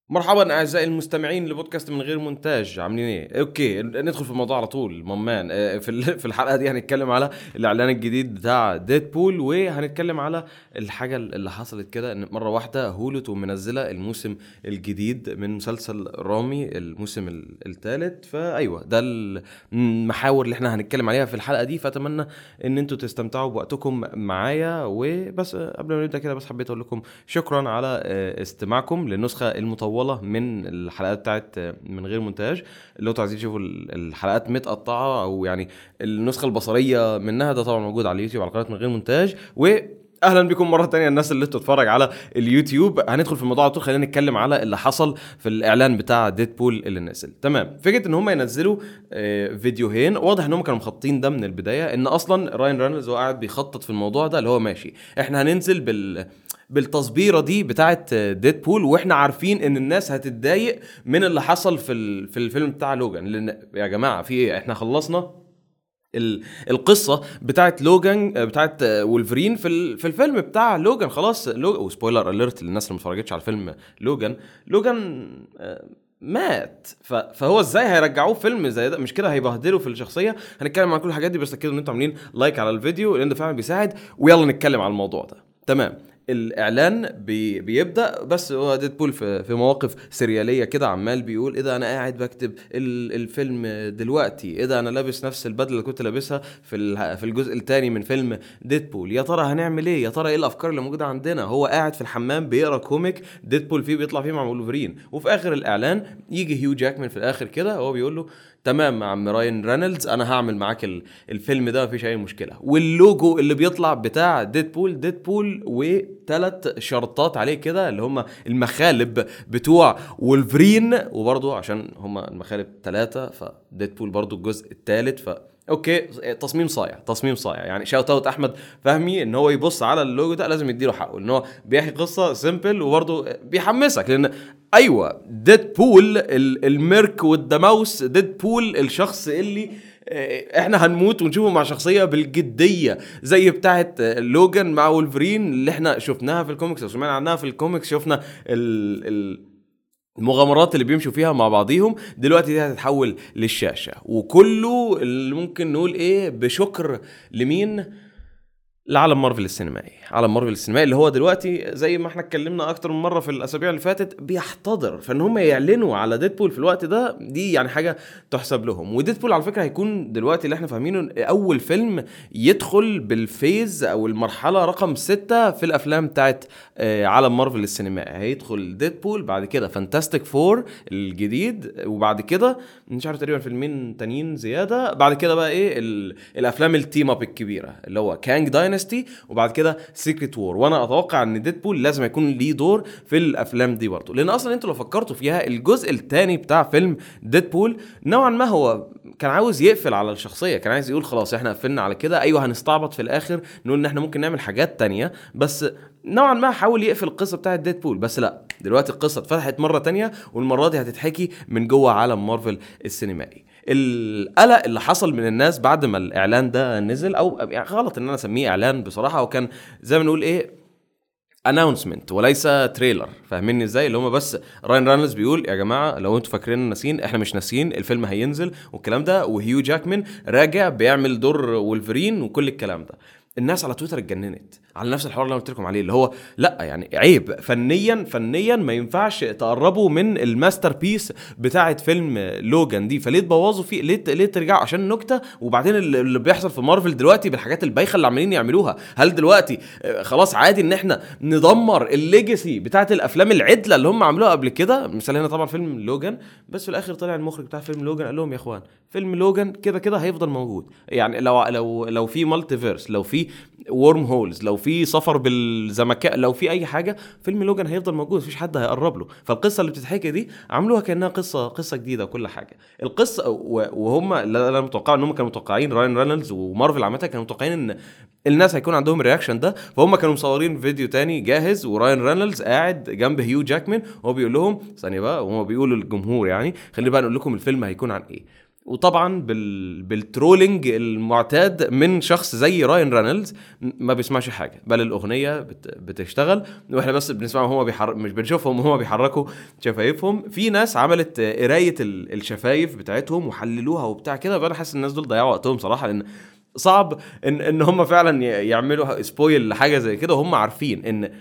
مرحبا اعزائي المستمعين لبودكاست من غير مونتاج عاملين ايه؟ اوكي ندخل في الموضوع على طول ممان آه، في ال- في الحلقه دي هنتكلم على الاعلان الجديد بتاع ديدبول وهنتكلم على الحاجه اللي حصلت كده ان مره واحده هولو تقوم منزله الموسم الجديد من مسلسل رامي الموسم الثالث فايوه ده المحاور اللي احنا هنتكلم عليها في الحلقه دي فاتمنى ان انتوا تستمتعوا بوقتكم معايا وبس آه، قبل ما نبدا كده بس حبيت اقول لكم شكرا على آه، استماعكم للنسخه المطوله من الحلقات بتاعت آه، من غير مونتاج اللي انتوا عايزين تشوفوا ال- الحلقات متقطعه او يعني النسخه البصريه منها ده طبعا موجود على اليوتيوب على قناه من غير مونتاج و اهلا بكم مره تانية الناس اللي بتتفرج على اليوتيوب هندخل في الموضوع على طول خلينا نتكلم على اللي حصل في الاعلان بتاع ديدبول اللي نزل تمام فكره ان هم ينزلوا آه، فيديوهين واضح ان هم كانوا مخططين ده من البدايه ان اصلا راين رينولدز هو قاعد بيخطط في الموضوع ده اللي هو ماشي احنا هننزل بال بالتصبيره دي بتاعت ديدبول واحنا عارفين ان الناس هتتضايق من اللي حصل في ال- في الفيلم بتاع لوجان لان يا جماعه في ايه احنا خلصنا ال- القصه بتاعت لوجان آه، بتاعت آه، وولفرين في ال- في الفيلم بتاع لوجان خلاص لوجان وسبويلر اليرت للناس اللي ما اتفرجتش على فيلم لوجان لوجان آه، مات ف- فهو ازاي هيرجعوه فيلم زي ده مش كده هيبهدلوا في الشخصيه هنتكلم عن كل الحاجات دي بس كده ان انتوا عاملين لايك على الفيديو لان ده فعلا بيساعد ويلا نتكلم على الموضوع ده تمام الاعلان بي بيبدا بس هو ديدبول في في مواقف سرياليه كده عمال بيقول ايه ده انا قاعد بكتب ال- الفيلم دلوقتي ايه ده انا لابس نفس البدله اللي كنت لابسها في ال- في الجزء الثاني من فيلم ديدبول يا ترى هنعمل ايه يا ترى ايه الافكار اللي موجوده عندنا هو قاعد في الحمام بيقرا كوميك ديدبول فيه بيطلع فيه مع وولفرين وفي اخر الاعلان يجي هيو جاكمان في الاخر كده هو بيقول له تمام يا عم راين رينولدز انا هعمل معاك ال- الفيلم ده مفيش اي مشكله واللوجو اللي بيطلع بتاع ديدبول ديدبول وثلاث شرطات عليه كده اللي هم المخالب بتوع وولفرين وبرضه عشان هم المخالب ثلاثه فديدبول برضه الجزء الثالث ف اوكي تصميم صايع تصميم صايع يعني شاوت اوت احمد فهمي ان هو يبص على اللوجو ده لازم يديله حقه ان هو بيحكي قصه سيمبل وبرضه بيحمسك لان ايوه ديد بول الميرك والدماوس ديد بول الشخص اللي آه، احنا هنموت ونشوفه مع شخصيه بالجديه زي بتاعه آه، لوجان مع وولفرين اللي احنا شفناها في الكوميكس او سمعنا عنها في الكوميكس شفنا ال ال المغامرات اللي بيمشوا فيها مع بعضيهم دلوقتي دي هتتحول للشاشه وكله اللي ممكن نقول ايه بشكر لمين لعالم مارفل السينمائي عالم مارفل السينمائي اللي هو دلوقتي زي ما احنا اتكلمنا اكتر من مره في الاسابيع اللي فاتت بيحتضر فان هم يعلنوا على ديدبول في الوقت ده دي يعني حاجه تحسب لهم وديدبول على فكره هيكون دلوقتي اللي احنا فاهمينه اول فيلم يدخل بالفيز او المرحله رقم ستة في الافلام بتاعت آه، عالم مارفل السينمائي هيدخل ديدبول بعد كده فانتاستيك فور الجديد وبعد كده مش عارف تقريبا فيلمين تانيين زياده بعد كده بقى ايه ال- الافلام التيم اب الكبيره اللي هو كانج داينستي وبعد كده سيكريت وور وانا اتوقع ان ديدبول لازم يكون ليه دور في الافلام دي برضه لان اصلا انتوا لو فكرتوا فيها الجزء الثاني بتاع فيلم ديدبول نوعا ما هو كان عاوز يقفل على الشخصيه كان عايز يقول خلاص احنا قفلنا على كده ايوه هنستعبط في الاخر نقول ان احنا ممكن نعمل حاجات تانية بس نوعا ما حاول يقفل القصه بتاعت ديدبول بس لا دلوقتي القصه اتفتحت مره تانية والمره دي هتتحكي من جوه عالم مارفل السينمائي القلق اللي حصل من الناس بعد ما الاعلان ده نزل او يعني غلط ان انا اسميه اعلان بصراحه وكان زي ما نقول ايه اناونسمنت وليس تريلر فاهميني ازاي اللي هم بس راين رانلز بيقول يا جماعه لو انتوا فاكرين ناسيين احنا مش ناسيين الفيلم هينزل والكلام ده وهيو جاكمان راجع بيعمل دور وولفرين وكل الكلام ده الناس على تويتر اتجننت على نفس الحوار اللي انا قلت لكم عليه اللي هو لا يعني عيب فنيا فنيا ما ينفعش تقربوا من الماستر بيس بتاعه فيلم لوجان دي فليه تبوظوا فيه ليه ليه ترجعوا عشان نكته وبعدين اللي اللي بيحصل في مارفل دلوقتي بالحاجات البايخه اللي عمالين يعملوها هل دلوقتي آه، خلاص عادي ان احنا ندمر الليجاسي بتاعه الافلام العدله اللي هم عملوها قبل كده مثال هنا طبعا فيلم لوجان بس في الاخر طلع المخرج بتاع فيلم لوجان قال لهم يا اخوان فيلم لوجان كده كده هيفضل موجود يعني لو لو لو في مالتي فيرس لو في ورم هولز لو في سفر بالزمكاء لو في اي حاجه فيلم لوجان هيفضل موجود مفيش حد هيقرب له فالقصه اللي بتتحكي دي عملوها كانها قصه قصه جديده وكل حاجه القصه و- وهم لا انا متوقع ان هم كانوا متوقعين راين رينولدز ومارفل عامه كانوا متوقعين ان الناس هيكون عندهم الرياكشن ده فهم كانوا مصورين فيديو تاني جاهز وراين رينولدز قاعد جنب هيو جاكمان وهو بيقول لهم ثانيه بقى وهم بيقولوا للجمهور يعني خلينا بقى نقول لكم الفيلم هيكون عن ايه وطبعا بال... بالترولينج المعتاد من شخص زي راين رينولدز ما بيسمعش حاجه بل الاغنيه بت... بتشتغل واحنا بس بنسمعهم هم بيحر... مش بنشوفهم هم بيحركوا شفايفهم في ناس عملت قرايه ال... الشفايف بتاعتهم وحللوها وبتاع كده فانا حاسس الناس دول ضيعوا وقتهم صراحه لان صعب ان ان هم فعلا يعملوا سبويل لحاجه زي كده وهم عارفين ان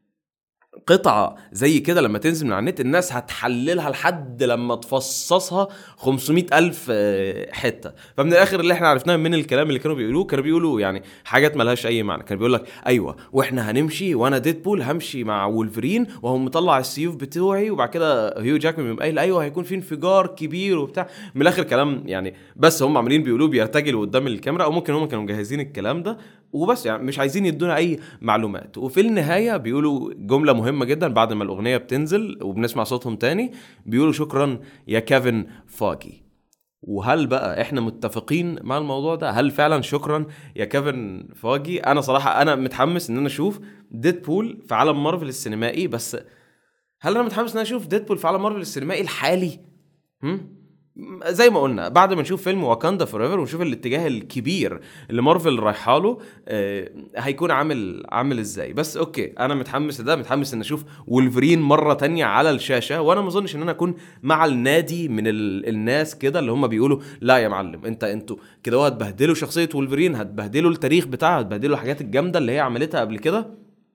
قطعه زي كده لما تنزل من على النت الناس هتحللها لحد لما تفصصها 500 الف آه، حته فمن الاخر اللي احنا عرفناه من الكلام اللي كانوا بيقولوه كانوا بيقولوا يعني حاجات ملهاش اي معنى كان بيقول لك ايوه واحنا هنمشي وانا ديدبول همشي مع وولفرين وهو مطلع السيوف بتوعي وبعد كده هيو جاكمان بيقوم قايل ايوه هيكون في انفجار كبير وبتاع من الاخر كلام يعني بس هم عاملين بيقولوه بيرتجلوا قدام الكاميرا او ممكن هم كانوا مجهزين الكلام ده وبس يعني مش عايزين يدونا اي معلومات وفي النهايه بيقولوا جمله مهمه جدا بعد ما الاغنيه بتنزل وبنسمع صوتهم تاني بيقولوا شكرا يا كيفن فاجي وهل بقى احنا متفقين مع الموضوع ده هل فعلا شكرا يا كيفن فاجي انا صراحه انا متحمس ان انا اشوف ديدبول في عالم مارفل السينمائي بس هل انا متحمس ان انا اشوف ديدبول في عالم مارفل السينمائي الحالي هم؟ زي ما قلنا بعد ما نشوف فيلم واكاندا فور ايفر ونشوف الاتجاه الكبير اللي مارفل رايحه له آه هيكون عامل عامل ازاي بس اوكي انا متحمس لده متحمس ان اشوف وولفرين مره تانية على الشاشه وانا ما اظنش ان انا اكون مع النادي من ال... الناس كده اللي هم بيقولوا لا يا معلم انت انتوا كده هتبهدلوا شخصيه وولفرين هتبهدلوا التاريخ بتاعها هتبهدلوا الحاجات الجامده اللي هي عملتها قبل كده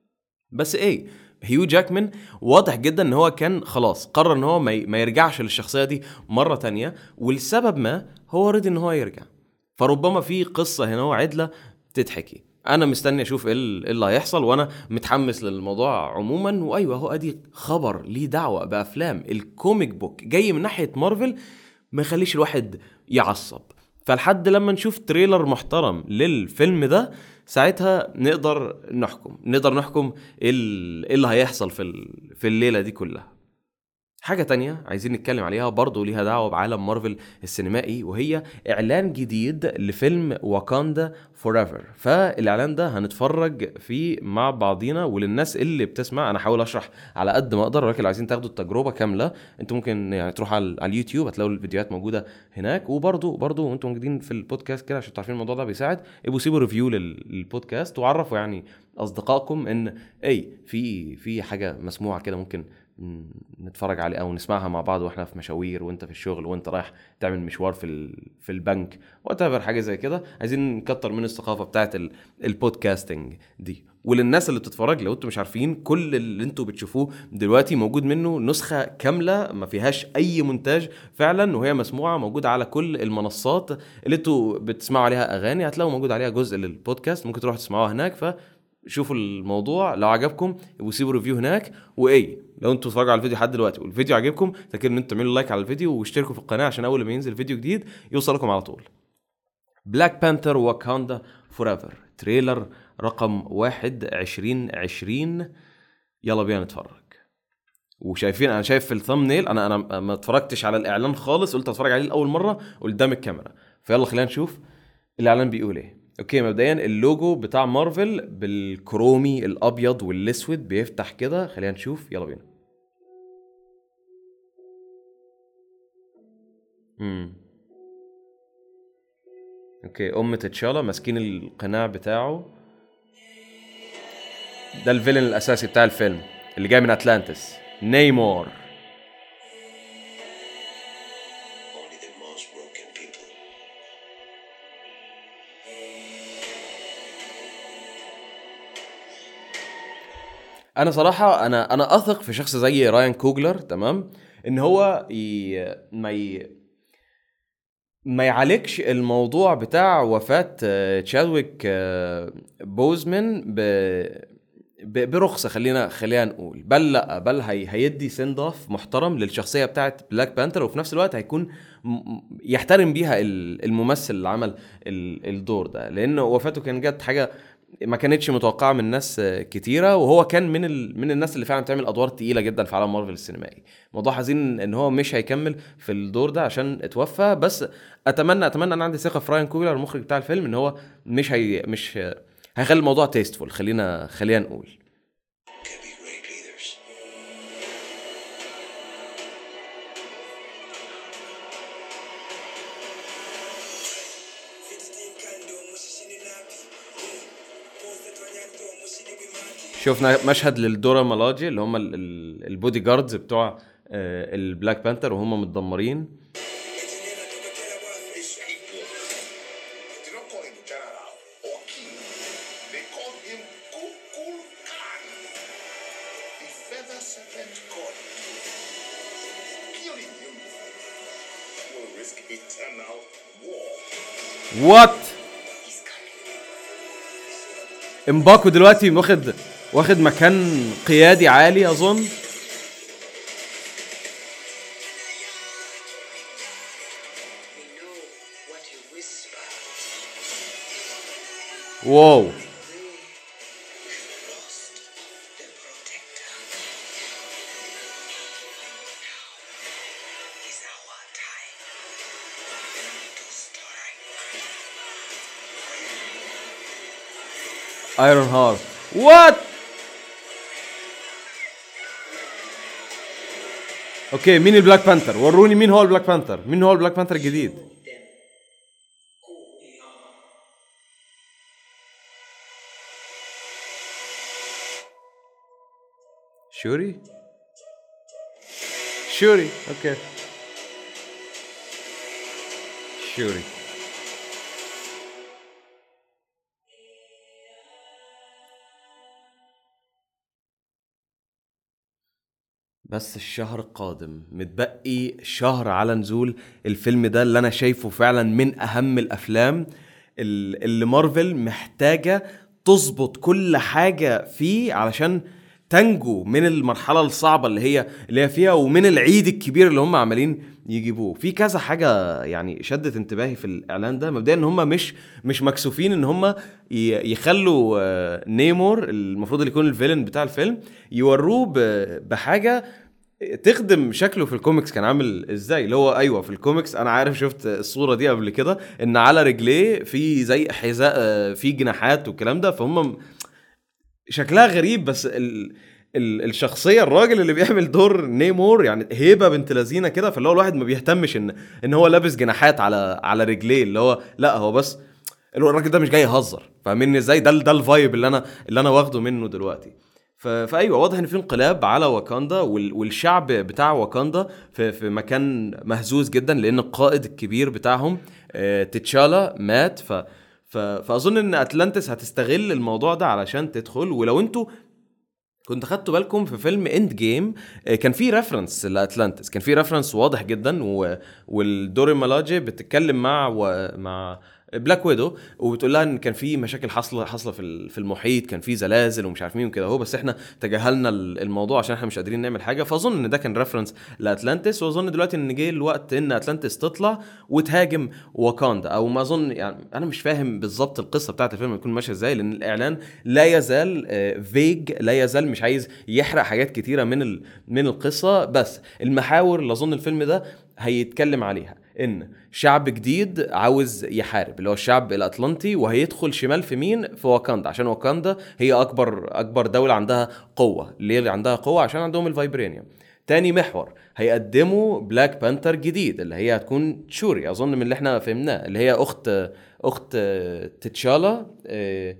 بس ايه هيو جاكمان واضح جدا ان هو كان خلاص قرر ان هو ما يرجعش للشخصيه دي مره تانية ولسبب ما هو رضي ان هو يرجع فربما في قصه هنا عدله تتحكي انا مستني اشوف ايه اللي هيحصل وانا متحمس للموضوع عموما وايوه هو ادي خبر ليه دعوه بافلام الكوميك بوك جاي من ناحيه مارفل ما يخليش الواحد يعصب فلحد لما نشوف تريلر محترم للفيلم ده ساعتها نقدر نحكم نقدر نحكم ايه, إيه اللي هيحصل في في الليله دي كلها حاجة تانية عايزين نتكلم عليها برضه ليها دعوة بعالم مارفل السينمائي وهي إعلان جديد لفيلم واكاندا فور ايفر فالإعلان ده هنتفرج فيه مع بعضينا وللناس اللي بتسمع أنا هحاول أشرح على قد ما أقدر ولكن لو عايزين تاخدوا التجربة كاملة أنتوا ممكن يعني تروحوا على, على اليوتيوب هتلاقوا الفيديوهات موجودة هناك وبرضه برضه وأنتوا موجودين في البودكاست كده عشان تعرفين الموضوع ده بيساعد ابقوا سيبوا ريفيو للبودكاست وعرفوا يعني أصدقائكم إن أي في في حاجة مسموعة كده ممكن نتفرج عليه او نسمعها مع بعض واحنا في مشاوير وانت في الشغل وانت رايح تعمل مشوار في في البنك وات حاجه زي كده عايزين نكتر من الثقافه بتاعت البودكاستنج دي وللناس اللي بتتفرج لو انتم مش عارفين كل اللي انتم بتشوفوه دلوقتي موجود منه نسخه كامله ما فيهاش اي مونتاج فعلا وهي مسموعه موجوده على كل المنصات اللي انتم بتسمعوا عليها اغاني هتلاقوا موجود عليها جزء للبودكاست ممكن تروحوا تسمعوها هناك ف شوفوا الموضوع لو عجبكم وسيبوا ريفيو هناك وايه لو انتوا اتفرجوا على الفيديو لحد دلوقتي والفيديو عجبكم تاكدوا ان انتوا تعملوا لايك على الفيديو واشتركوا في القناه عشان اول ما ينزل فيديو جديد يوصلكم على طول بلاك بانثر واكاندا فور ايفر تريلر رقم واحد عشرين عشرين يلا بينا نتفرج وشايفين انا شايف في الثمنيل انا انا ما اتفرجتش على الاعلان خالص قلت اتفرج عليه لاول مره قدام الكاميرا فيلا خلينا نشوف الاعلان بيقول ايه اوكي مبدئيا اللوجو بتاع مارفل بالكرومي الابيض والاسود بيفتح كده خلينا نشوف يلا بينا امم اوكي ام تتشالا ماسكين القناع بتاعه ده الفيلن الاساسي بتاع الفيلم اللي جاي من اتلانتس نيمور انا صراحه انا انا اثق في شخص زي رايان كوجلر تمام ان هو ي... ما ي... ما يعالجش الموضوع بتاع وفاه تشادويك آه، بوزمان ب... برخصه خلينا خلينا نقول بل لا بل هي هيدي سند اوف محترم للشخصيه بتاعت بلاك بانثر وفي نفس الوقت هيكون يحترم بيها الممثل اللي عمل الدور ده لان وفاته كان جت حاجه ما كانتش متوقعه من ناس كتيره وهو كان من ال... من الناس اللي فعلا بتعمل ادوار تقيله جدا في عالم مارفل السينمائي موضوع حزين ان هو مش هيكمل في الدور ده عشان اتوفى بس اتمنى اتمنى انا عندي ثقه في راين كوجلر المخرج بتاع الفيلم ان هو مش هي مش هيخلي الموضوع تيستفول خلينا خلينا نقول شفنا مشهد للدورا مالاجي اللي هم ال- ال- البودي جاردز بتوع آه، البلاك بانثر وهم متدمرين His people did not call him General or King. They called him Kukul Khan, the feather serpent god. Killing him will risk eternal war. وات امباكو دلوقتي واخد واخد مكان قيادي عالي اظن We know what you whisper. واو We lost the protector. Now is our time to strike. ايرون هارت وات اوكي مين البلاك بانثر وروني مين هو البلاك بانثر مين هو البلاك بانثر الجديد شوري شوري اوكي شوري بس الشهر القادم متبقي شهر على نزول الفيلم ده اللي انا شايفه فعلا من اهم الافلام ال- اللي مارفل محتاجة تظبط كل حاجة فيه علشان تنجو من المرحلة الصعبة اللي هي اللي هي فيها ومن العيد الكبير اللي هم عمالين يجيبوه في كذا حاجة يعني شدت انتباهي في الإعلان ده مبدئيا إن هم مش مش مكسوفين إن هم ي- يخلوا آه، نيمور المفروض اللي يكون الفيلن بتاع الفيلم يوروه ب- بحاجة تخدم شكله في الكوميكس كان عامل ازاي اللي هو ايوه في الكوميكس انا عارف شفت الصوره دي قبل كده ان على رجليه في زي حذاء آه، في جناحات والكلام ده فهم شكلها غريب بس ال... ال... الشخصيه الراجل اللي بيعمل دور نيمور يعني هيبه بنت لذينه كده فاللي هو الواحد ما بيهتمش ان ان هو لابس جناحات على على رجليه اللي هو لا هو بس اللي هو الراجل ده مش جاي يهزر فاهمني ازاي ده ده الفايب اللي انا اللي انا واخده منه دلوقتي ف... فايوه واضح ان في انقلاب على واكاندا وال... والشعب بتاع واكاندا في... في مكان مهزوز جدا لان القائد الكبير بتاعهم آه، تتشالا مات ف... ف... فاظن ان اتلانتس هتستغل الموضوع ده علشان تدخل ولو انتوا كنت خدتوا بالكم في فيلم اند جيم كان في ريفرنس لاتلانتس كان في ريفرنس واضح جدا و... والدوري مالاجي بتتكلم مع و... مع بلاك ويدو وبتقول لها ان كان في مشاكل حاصله حاصله في ال- في المحيط كان في زلازل ومش عارف مين وكده اهو بس احنا تجاهلنا ال- الموضوع عشان احنا مش قادرين نعمل حاجه فاظن ان ده كان ريفرنس لاتلانتس واظن دلوقتي ان جه الوقت ان اتلانتس تطلع وتهاجم واكاندا او ما اظن يعني انا مش فاهم بالظبط القصه بتاعت الفيلم هتكون ماشيه ازاي لان الاعلان لا يزال فيج لا يزال مش عايز يحرق حاجات كتيره من ال- من القصه بس المحاور اللي اظن الفيلم ده هيتكلم عليها ان شعب جديد عاوز يحارب اللي هو الشعب الاطلنطي وهيدخل شمال في مين في واكاندا عشان واكاندا هي اكبر اكبر دوله عندها قوه ليه عندها قوه عشان عندهم الفايبرينيوم تاني محور هيقدموا بلاك بانثر جديد اللي هي هتكون تشوري اظن من اللي احنا فهمناه اللي هي اخت اخت تتشالا آه،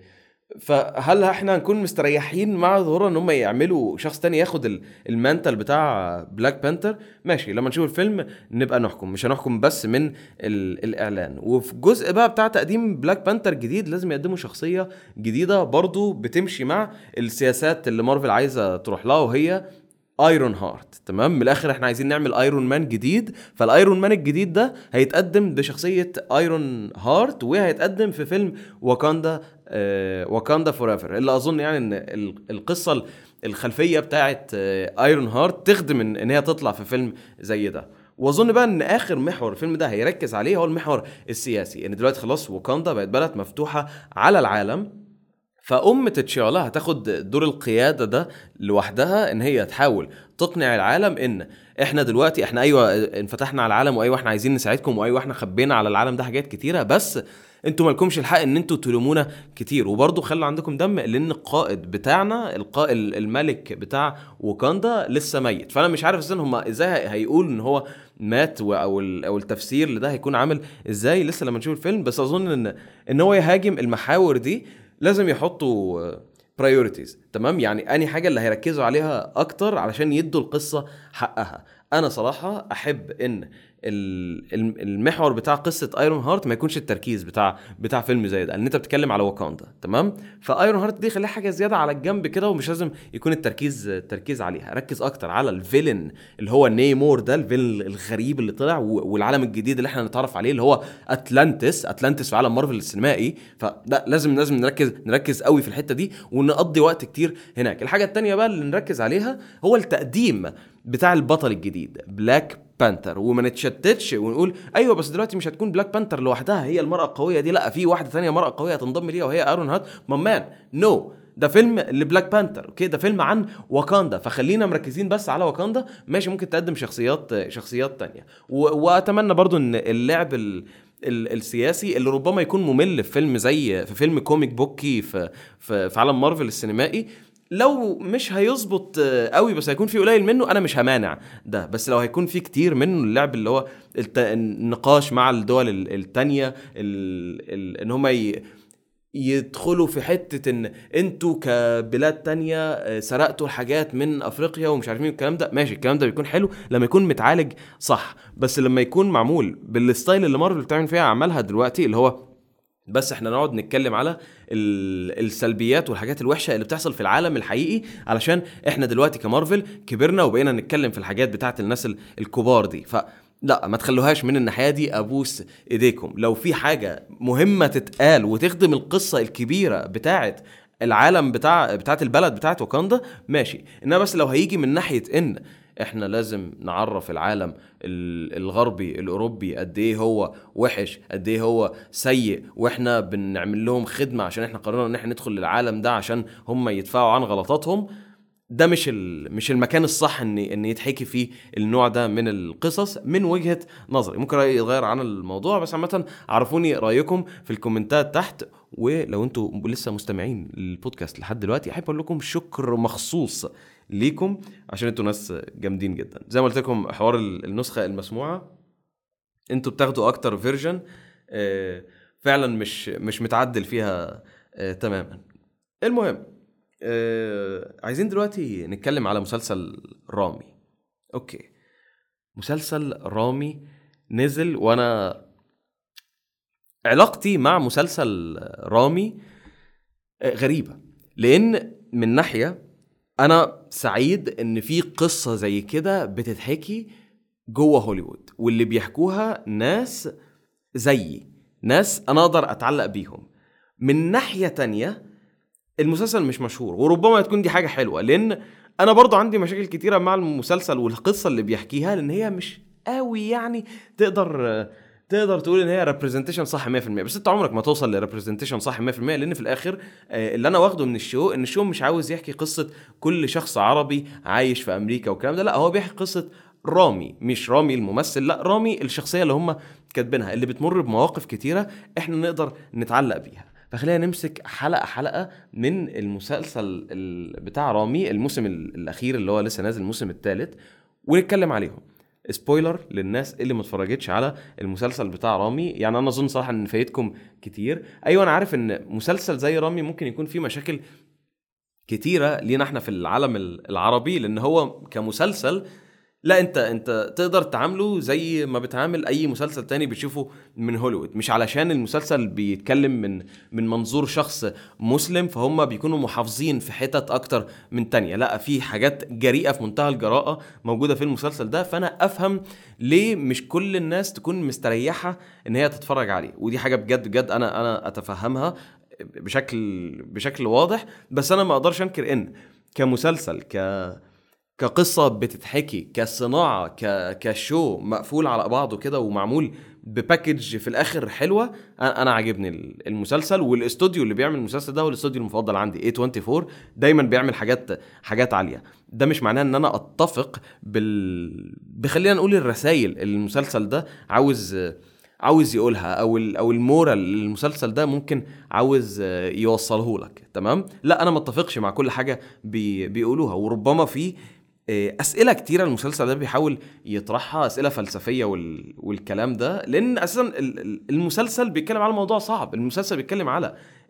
فهل احنا هنكون مستريحين مع ظهورها ان هم يعملوا شخص تاني ياخد ال- المانتل بتاع بلاك بانثر ماشي لما نشوف الفيلم نبقى نحكم مش هنحكم بس من ال- الاعلان وفي جزء بقى بتاع تقديم بلاك بانثر جديد لازم يقدموا شخصيه جديده برضو بتمشي مع السياسات اللي مارفل عايزه تروح لها وهي ايرون هارت تمام من الاخر احنا عايزين نعمل ايرون مان جديد فالايرون مان الجديد ده هيتقدم بشخصيه ايرون هارت وهيتقدم في فيلم واكاندا آه واكاندا فور ايفر اللي اظن يعني ان ال- القصه ال- الخلفيه بتاعت آه ايرون هارت تخدم ان, إن هي تطلع في فيلم زي ده واظن بقى ان اخر محور الفيلم ده هيركز عليه هو المحور السياسي ان دلوقتي خلاص واكاندا بقت بلد مفتوحه على العالم فأم تتشالا هتاخد دور القيادة ده لوحدها إن هي تحاول تقنع العالم إن إحنا دلوقتي إحنا أيوة انفتحنا على العالم وأيوة إحنا عايزين نساعدكم وأيوة إحنا خبينا على العالم ده حاجات كتيرة بس انتوا مالكمش الحق ان انتوا تلومونا كتير وبرضه خلوا عندكم دم لان القائد بتاعنا القائد الملك بتاع واكاندا لسه ميت فانا مش عارف ازاي هم ازاي هي- هيقول ان هو مات و- او ال- او التفسير لده هيكون عامل ازاي لسه لما نشوف الفيلم بس اظن ان ان هو يهاجم المحاور دي لازم يحطوا برايورتيز تمام يعني اني حاجه اللي هيركزوا عليها اكتر علشان يدوا القصه حقها انا صراحه احب ان ال- ال- المحور بتاع قصه ايرون هارت ما يكونش التركيز بتاع بتاع فيلم زي ده لان انت بتتكلم على واكاندا تمام فايرون هارت دي خليها حاجه زياده على الجنب كده ومش لازم يكون التركيز التركيز عليها ركز اكتر على الفيلن اللي هو نيمور ده الفيلن الغريب اللي طلع و- والعالم الجديد اللي احنا نتعرف عليه اللي هو اتلانتس اتلانتس في عالم مارفل السينمائي فلا لازم لازم نركز نركز قوي في الحته دي ونقضي وقت كتير هناك الحاجه التانية بقى اللي نركز عليها هو التقديم بتاع البطل الجديد بلاك بانثر وما نتشتتش ونقول ايوه بس دلوقتي مش هتكون بلاك بانثر لوحدها هي المراه القويه دي لا في واحده ثانيه مراه قويه هتنضم ليها وهي ايرون هارت مامان نو ده فيلم لبلاك بانثر اوكي ده فيلم عن واكاندا فخلينا مركزين بس على واكاندا ماشي ممكن تقدم شخصيات شخصيات تانية و... واتمنى برضو ان اللعب ال... ال- السياسي اللي ربما يكون ممل في فيلم زي في فيلم كوميك بوكي في في, في عالم مارفل السينمائي لو مش هيظبط آه، قوي بس هيكون في قليل منه انا مش همانع ده بس لو هيكون في كتير منه اللعب اللي هو الت... النقاش مع الدول ال- التانية ال... ال... ان هم ي... يدخلوا في حتة ان انتوا كبلاد تانية آه، سرقتوا الحاجات من افريقيا ومش عارفين الكلام ده ماشي الكلام ده بيكون حلو لما يكون متعالج صح بس لما يكون معمول بالستايل اللي مارفل بتعمل فيها اعمالها دلوقتي اللي هو بس احنا نقعد نتكلم على ال- السلبيات والحاجات الوحشه اللي بتحصل في العالم الحقيقي علشان احنا دلوقتي كمارفل كبرنا وبقينا نتكلم في الحاجات بتاعت الناس ال- الكبار دي ف لا ما تخلوهاش من الناحيه دي ابوس ايديكم لو في حاجه مهمه تتقال وتخدم القصه الكبيره بتاعت العالم بتاع بتاعت البلد بتاعت واكاندا ماشي انما بس لو هيجي من ناحيه ان احنا لازم نعرف العالم ال- الغربي الاوروبي قد ايه هو وحش قد ايه هو سيء واحنا بنعمل لهم خدمه عشان احنا قررنا ان احنا ندخل للعالم ده عشان هم يدفعوا عن غلطاتهم ده مش ال... مش المكان الصح ان ان يتحكي فيه النوع ده من القصص من وجهه نظري ممكن رايي يتغير عن الموضوع بس عامه عرفوني رايكم في الكومنتات تحت ولو انتوا لسه مستمعين للبودكاست لحد دلوقتي احب اقول لكم شكر مخصوص ليكم عشان انتوا ناس جامدين جدا زي ما قلت لكم حوار ال- النسخه المسموعه انتوا بتاخدوا اكتر فيرجن فعلا مش مش متعدل فيها آه، تماما المهم آه، عايزين دلوقتي نتكلم على مسلسل رامي اوكي مسلسل رامي نزل وانا علاقتي مع مسلسل رامي آه، غريبه لان من ناحيه انا سعيد ان في قصه زي كده بتتحكي جوه هوليوود واللي بيحكوها ناس زيي ناس انا اقدر اتعلق بيهم من ناحيه تانية المسلسل مش مشهور وربما تكون دي حاجه حلوه لان انا برضو عندي مشاكل كتيره مع المسلسل والقصه اللي بيحكيها لان هي مش قوي يعني تقدر تقدر تقول ان هي ريبريزنتيشن صح 100% بس انت عمرك ما توصل لريبريزنتيشن صح 100% لان في الاخر آه، اللي انا واخده من الشو ان الشو مش عاوز يحكي قصه كل شخص عربي عايش في امريكا والكلام ده لا هو بيحكي قصه رامي مش رامي الممثل لا رامي الشخصيه اللي هم كاتبينها اللي بتمر بمواقف كتيره احنا نقدر نتعلق بيها فخلينا نمسك حلقه حلقه من المسلسل ال- بتاع رامي الموسم ال- الاخير اللي هو لسه نازل الموسم الثالث ونتكلم عليهم سبويلر للناس اللي ما اتفرجتش على المسلسل بتاع رامي يعني انا اظن صراحه ان فايتكم كتير ايوه انا عارف ان مسلسل زي رامي ممكن يكون فيه مشاكل كتيره لينا احنا في العالم ال- العربي لان هو كمسلسل لا انت انت تقدر تعامله زي ما بتعامل اي مسلسل تاني بتشوفه من هوليوود مش علشان المسلسل بيتكلم من من منظور شخص مسلم فهم بيكونوا محافظين في حتت اكتر من تانية لا في حاجات جريئة في منتهى الجراءة موجودة في المسلسل ده فانا افهم ليه مش كل الناس تكون مستريحة ان هي تتفرج عليه ودي حاجة بجد بجد انا انا اتفهمها بشكل بشكل واضح بس انا ما اقدرش انكر ان كمسلسل ك كقصة بتتحكي كصناعة ك... كشو مقفول على بعضه كده ومعمول بباكج في الاخر حلوة انا أنا عاجبني ال- المسلسل والاستوديو اللي بيعمل المسلسل ده هو الاستوديو المفضل عندي A24 دايما بيعمل حاجات حاجات عالية ده مش معناه ان انا اتفق بال بخلينا نقول الرسائل اللي المسلسل ده عاوز عاوز يقولها او ال- او المورال اللي المسلسل ده ممكن عاوز آه، يوصله لك تمام لا انا ما اتفقش مع كل حاجه بي بيقولوها وربما في آه، اسئله كتيره المسلسل ده بيحاول يطرحها اسئله فلسفيه وال... والكلام ده لان اساسا ال- ال- المسلسل بيتكلم على موضوع صعب المسلسل بيتكلم على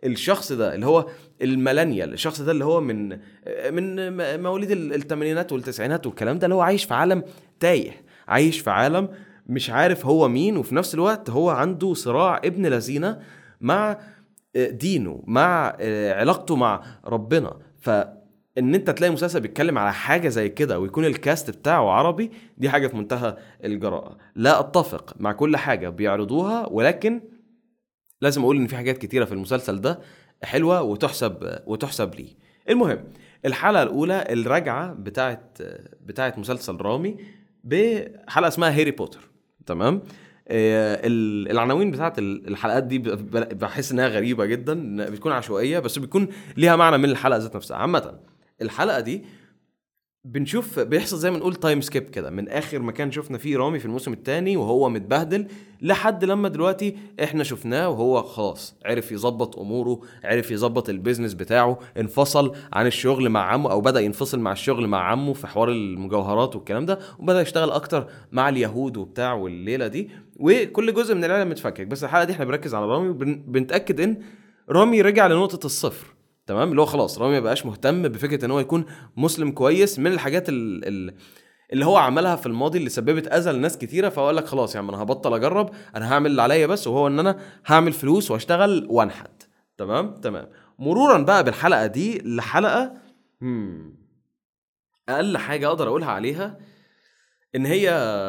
الشخص ده اللي هو الميلانيال الشخص ده اللي هو من من م- مواليد ال- الثمانينات والتسعينات والكلام ده اللي هو عايش في عالم تايه عايش في عالم مش عارف هو مين وفي نفس الوقت هو عنده صراع ابن لذينه مع دينه مع علاقته مع ربنا فان انت تلاقي مسلسل بيتكلم على حاجه زي كده ويكون الكاست بتاعه عربي دي حاجه في منتهى الجراءه لا اتفق مع كل حاجه بيعرضوها ولكن لازم اقول ان في حاجات كتيره في المسلسل ده حلوه وتحسب وتحسب لي المهم الحلقه الاولى الرجعه بتاعت بتاعت مسلسل رامي بحلقه اسمها هاري بوتر تمام آه، ال- العناوين بتاعت ال- الحلقات دي ب- ب- بحس انها غريبه جدا إنها بتكون عشوائيه بس بيكون ليها معنى من الحلقه ذات نفسها عامه الحلقه دي بنشوف بيحصل زي ما نقول تايم سكيب كده من اخر مكان شفنا فيه رامي في الموسم الثاني وهو متبهدل لحد لما دلوقتي احنا شفناه وهو خلاص عرف يظبط اموره عرف يظبط البيزنس بتاعه انفصل عن الشغل مع عمه او بدا ينفصل مع الشغل مع عمه في حوار المجوهرات والكلام ده وبدا يشتغل اكتر مع اليهود وبتاع والليله دي وكل جزء من العالم متفكك بس الحلقه دي احنا بنركز على رامي وبنتاكد ان رامي رجع لنقطه الصفر تمام اللي هو خلاص رامي ما بقاش مهتم بفكره ان هو يكون مسلم كويس من الحاجات ال ال اللي هو عملها في الماضي اللي سببت اذى لناس كتيره فهو قال لك خلاص يا عم انا هبطل اجرب انا هعمل اللي عليا بس وهو ان انا هعمل فلوس واشتغل وانحت تمام تمام مرورا بقى بالحلقه دي لحلقه هم اقل حاجه اقدر اقولها عليها ان هي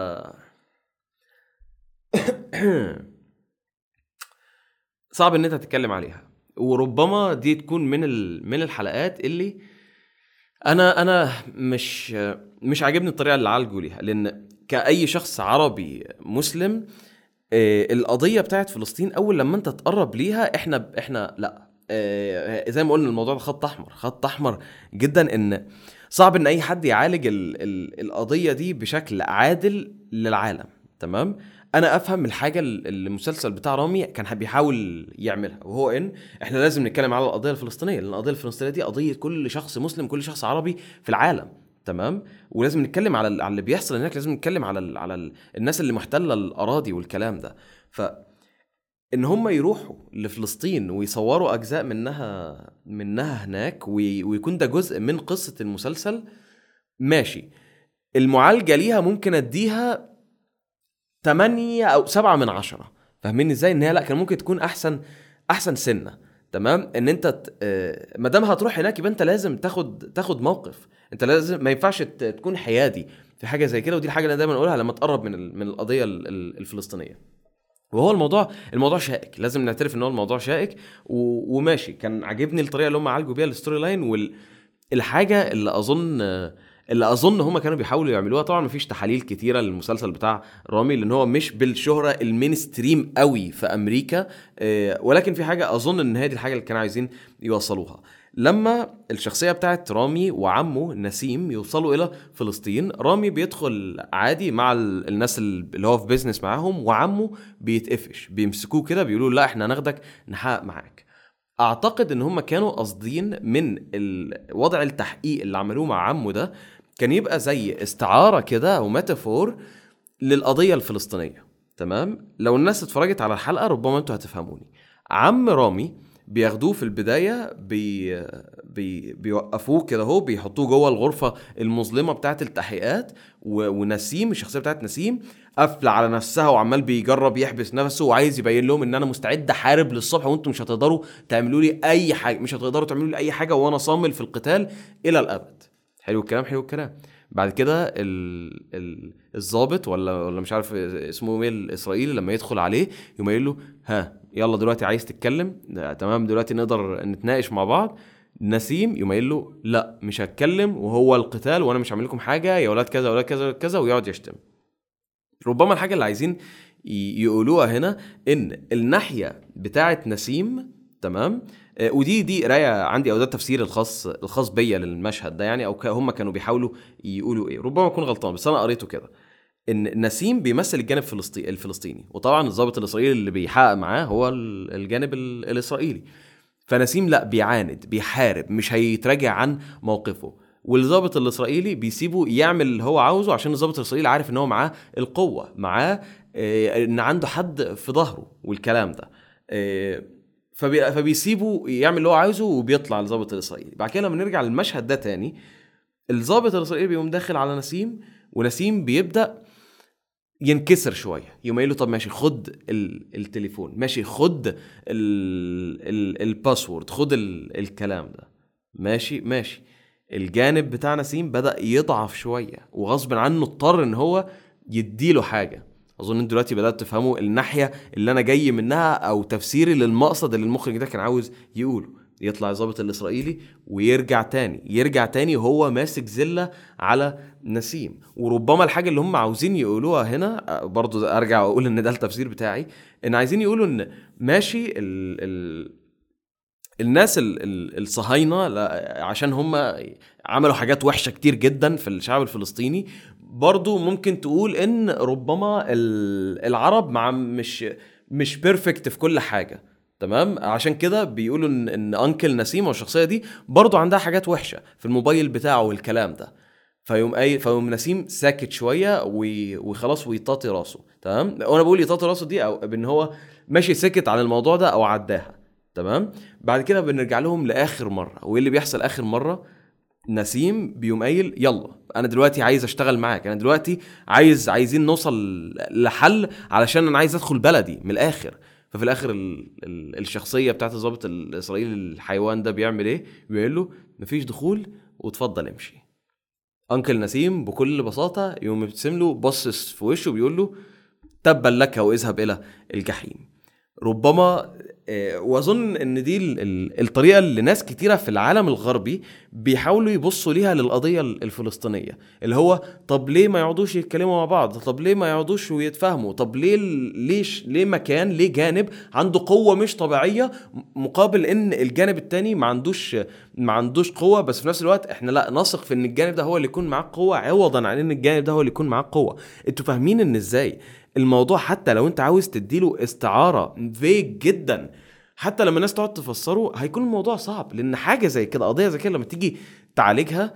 صعب ان انت تتكلم عليها وربما دي تكون من ال... من الحلقات اللي انا انا مش مش عاجبني الطريقه اللي عالجوا ليها لان كاي شخص عربي مسلم آه، القضيه بتاعت فلسطين اول لما انت تقرب ليها احنا احنا لا آه، زي ما قلنا الموضوع ده خط احمر خط احمر جدا ان صعب ان اي حد يعالج ال ال القضيه دي بشكل عادل للعالم تمام انا افهم الحاجه اللي المسلسل بتاع رامي كان بيحاول يعملها وهو ان احنا لازم نتكلم على القضيه الفلسطينيه لان القضيه الفلسطينيه دي قضيه كل شخص مسلم كل شخص عربي في العالم تمام ولازم نتكلم على ال- على اللي بيحصل هناك لازم نتكلم على ال على ال الناس اللي محتله الاراضي والكلام ده ف ان هم يروحوا لفلسطين ويصوروا اجزاء منها منها هناك وي- ويكون ده جزء من قصه المسلسل ماشي المعالجه ليها ممكن اديها 8 او 7 من عشرة فاهمين ازاي ان هي لا كان ممكن تكون احسن احسن سنه تمام ان انت ت- آه، ما دام هتروح هناك يبقى انت لازم تاخد تاخد موقف انت لازم ما ينفعش ت- تكون حيادي في حاجه زي كده ودي الحاجه اللي انا دايما اقولها لما تقرب من ال- من القضيه ال- ال- الفلسطينيه وهو الموضوع الموضوع شائك لازم نعترف ان هو الموضوع شائك و... وماشي كان عاجبني الطريقه اللي هم عالجوا بيها الستوري لاين والحاجه اللي اظن اللي اظن هم كانوا بيحاولوا يعملوها طبعا مفيش تحاليل كتيره للمسلسل بتاع رامي لان هو مش بالشهره المين ستريم قوي في امريكا آه، ولكن في حاجه اظن ان هي دي الحاجه اللي كانوا عايزين يوصلوها لما الشخصيه بتاعت رامي وعمه نسيم يوصلوا الى فلسطين رامي بيدخل عادي مع ال- الناس اللي هو في بيزنس معاهم وعمه بيتقفش بيمسكوه كده بيقولوا لا احنا هناخدك نحقق معاك اعتقد ان هم كانوا قاصدين من ال- وضع التحقيق اللي عملوه مع عمه ده كان يبقى زي استعاره كده او ميتافور للقضيه الفلسطينيه تمام لو الناس اتفرجت على الحلقه ربما انتوا هتفهموني عم رامي بياخدوه في البدايه بي بي بيوقفوه كده اهو بيحطوه جوه الغرفه المظلمه بتاعه التحقيقات و- ونسيم الشخصيه بتاعت نسيم قافله على نفسها وعمال بيجرب يحبس نفسه وعايز يبين لهم ان انا مستعد احارب للصبح وانتم مش هتقدروا تعملوا لي اي حاجه مش هتقدروا تعملوا لي اي حاجه وانا صامل في القتال الى الابد حلو الكلام حلو الكلام بعد كده ال- ال- الضابط ولا ولا مش عارف اسمه ايه الاسرائيلي لما يدخل عليه يقوم قايل له ها يلا دلوقتي عايز تتكلم ده تمام دلوقتي نقدر نتناقش مع بعض نسيم يقوم قايل له لا مش هتكلم وهو القتال وانا مش هعمل لكم حاجه يا ولاد كذا يا ولاد كذا كذا ويقعد يشتم ربما الحاجه اللي عايزين ي- يقولوها هنا ان الناحيه بتاعه نسيم تمام آه، ودي دي قرايه عندي او ده التفسير الخاص الخاص بيا للمشهد ده يعني او ك- هم كانوا بيحاولوا يقولوا ايه ربما اكون غلطان بس انا قريته كده ان نسيم بيمثل الجانب الفلسطيني الفلسطيني وطبعا الضابط الاسرائيلي اللي بيحقق معاه هو ال- الجانب ال- الاسرائيلي فنسيم لا بيعاند بيحارب مش هيتراجع عن موقفه والضابط الاسرائيلي بيسيبه يعمل اللي هو عاوزه عشان الضابط الاسرائيلي عارف ان هو معاه القوه معاه آه، ان عنده حد في ظهره والكلام ده آه، فبي... فبيسيبه يعمل اللي هو عايزه وبيطلع الضابط الاسرائيلي بعد كده لما نرجع للمشهد ده تاني الضابط الاسرائيلي بيقوم داخل على نسيم ونسيم بيبدا ينكسر شويه يقوم قايل له طب ماشي خد ال... التليفون ماشي خد ال... ال... الباسورد خد ال... الكلام ده ماشي ماشي الجانب بتاع نسيم بدا يضعف شويه وغصب عنه اضطر ان هو يديله حاجه اظن انتوا دلوقتي بدات تفهموا الناحيه اللي انا جاي منها او تفسيري للمقصد اللي المخرج ده كان عاوز يقوله يطلع الضابط الاسرائيلي ويرجع تاني يرجع تاني وهو ماسك زله على نسيم وربما الحاجه اللي هم عاوزين يقولوها هنا آه، برضو ارجع واقول ان ده التفسير بتاعي ان عايزين يقولوا ان ماشي ال ال الناس ال- ال- الصهاينه لا- عشان هم عملوا حاجات وحشه كتير جدا في الشعب الفلسطيني برضو ممكن تقول ان ربما ال- العرب مع مش مش بيرفكت في كل حاجه تمام عشان كده بيقولوا ان ان انكل نسيم والشخصيه دي برضو عندها حاجات وحشه في الموبايل بتاعه والكلام ده فيقوم اي فيقوم نسيم ساكت شويه وي- وخلاص ويطاطي راسه تمام وانا بقول يطاطي راسه دي او بان هو ماشي سكت عن الموضوع ده او عداها تمام بعد كده بنرجع لهم لاخر مره وايه اللي بيحصل اخر مره نسيم بيقوم قايل يلا انا دلوقتي عايز اشتغل معاك انا دلوقتي عايز عايزين نوصل لحل علشان انا عايز ادخل بلدي من الاخر ففي الاخر ال... ال... الشخصيه بتاعت الضابط الاسرائيلي الحيوان ده بيعمل ايه بيقول له مفيش دخول وتفضل امشي انكل نسيم بكل بساطه يقوم مبتسم له باصص في وشه بيقول له تبا لك واذهب الى الجحيم ربما آه، واظن ان دي ال- ال- الطريقه اللي ناس كتيره في العالم الغربي بيحاولوا يبصوا ليها للقضيه ال- الفلسطينيه اللي هو طب ليه ما يقعدوش يتكلموا مع بعض طب ليه ما يقعدوش ويتفاهموا طب ليه ال- ليش ليه مكان ليه جانب عنده قوه مش طبيعيه مقابل ان الجانب التاني ما عندوش ما عندوش قوه بس في نفس الوقت احنا لا نثق في ان الجانب ده هو اللي يكون معاه قوه عوضا عن ان الجانب ده هو اللي يكون معاه قوه انتوا فاهمين ان ازاي الموضوع حتى لو انت عاوز تديله استعاره فيج جدا حتى لما الناس تقعد تفسره هيكون الموضوع صعب لان حاجه زي كده قضيه زي كده لما تيجي تعالجها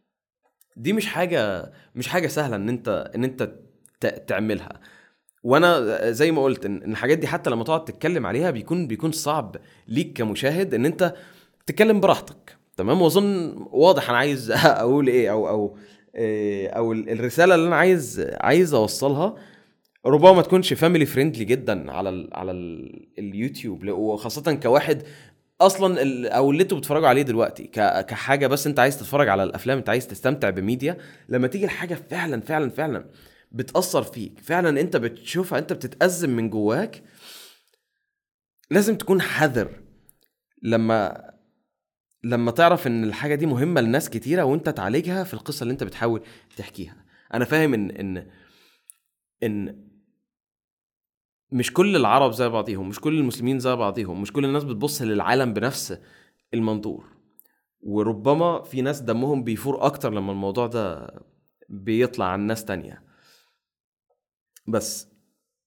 دي مش حاجه مش حاجه سهله ان انت ان انت ت- تعملها وانا زي ما قلت ان إن الحاجات دي حتى لما تقعد تتكلم عليها بيكون بيكون صعب ليك كمشاهد ان انت تتكلم براحتك تمام واظن واضح انا عايز اقول ايه او او إيه او ال- الرساله اللي انا عايز عايز اوصلها ربما ما تكونش فاميلي فريندلي جدا على ال على ال اليوتيوب ل- وخاصه كواحد اصلا ال- او اللي انتوا بتتفرجوا عليه دلوقتي ك- كحاجه بس انت عايز تتفرج على الافلام انت عايز تستمتع بميديا لما تيجي الحاجه فعلا فعلا فعلا بتاثر فيك فعلا انت بتشوفها انت بتتازم من جواك لازم تكون حذر لما لما تعرف ان الحاجه دي مهمه لناس كتيره وانت تعالجها في القصه اللي انت بتحاول تحكيها انا فاهم ان ان ان مش كل العرب زي بعضيهم مش كل المسلمين زي بعضيهم مش كل الناس بتبص للعالم بنفس المنظور وربما في ناس دمهم بيفور اكتر لما الموضوع ده بيطلع عن ناس تانية بس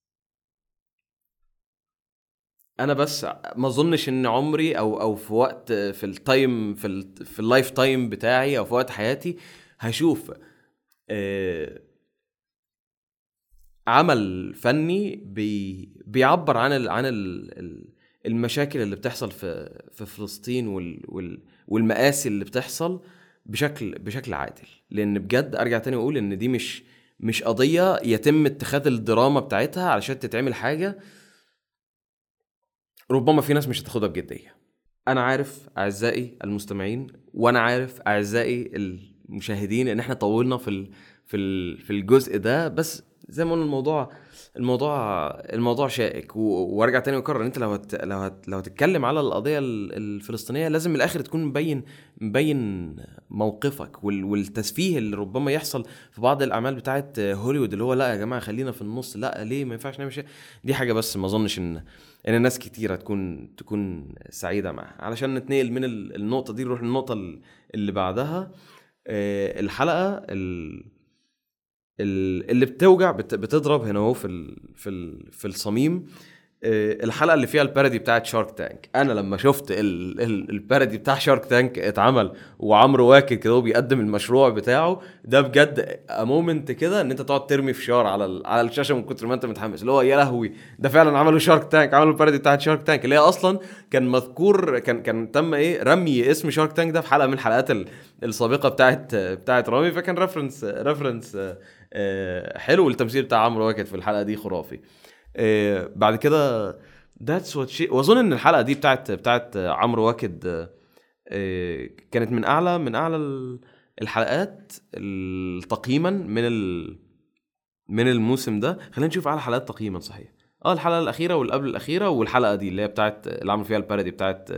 انا بس ما اظنش ان عمري او او في وقت في التايم في ال في اللايف تايم بتاعي او في وقت حياتي هشوف آه، عمل فني بي بيعبر عن ال عن ال ال المشاكل اللي بتحصل في في فلسطين وال وال والمآسي اللي بتحصل بشكل بشكل عادل لان بجد ارجع تاني واقول ان دي مش مش قضيه يتم اتخاذ الدراما بتاعتها علشان تتعمل حاجه ربما في ناس مش هتاخدها بجديه انا عارف اعزائي المستمعين وانا عارف اعزائي المشاهدين ان احنا طولنا في ال في ال في الجزء ده بس زي ما قلنا الموضوع الموضوع الموضوع شائك و- وارجع تاني واكرر ان انت لو هت لو هت لو هتتكلم على القضيه ال- الفلسطينيه لازم من الاخر تكون مبين مبين موقفك وال- والتسفيه اللي ربما يحصل في بعض الاعمال بتاعت هوليوود اللي هو لا يا جماعه خلينا في النص لا ليه ما ينفعش نعمل شيء دي حاجه بس ما اظنش ان ان الناس كتيره تكون تكون سعيده معاها علشان نتنقل من ال- النقطه دي نروح للنقطه ال- اللي بعدها آه، الحلقه ال- ال- اللي بتوجع بت- بتضرب هنا اهو في ال- في ال- في الصميم آه، الحلقه اللي فيها البارودي بتاعت شارك تانك انا لما شفت ال- ال- البارودي بتاع شارك تانك اتعمل وعمرو واكد كده وهو بيقدم المشروع بتاعه ده بجد مومنت كده ان انت تقعد ترمي فشار على ال- على الشاشه من كتر ما انت متحمس اللي هو يا لهوي ده فعلا عملوا شارك تانك عملوا البارودي بتاعت شارك تانك اللي هي اصلا كان مذكور كان كان تم ايه رمي اسم شارك تانك ده في حلقه من الحلقات ال- السابقه بتاعت بتاعت رامي فكان ريفرنس ريفرنس حلو التمثيل بتاع عمرو واكد في الحلقه دي خرافي آه، بعد كده ذاتس وات شي واظن ان الحلقه دي بتاعت بتاعت عمرو واكد آه، آه، كانت من اعلى من اعلى ال- الحلقات ال- تقييما من ال من الموسم ده خلينا نشوف اعلى حلقات تقييما صحيح اه الحلقه الاخيره واللي قبل الاخيره والحلقه دي اللي هي بتاعت اللي عملوا فيها البارودي بتاعت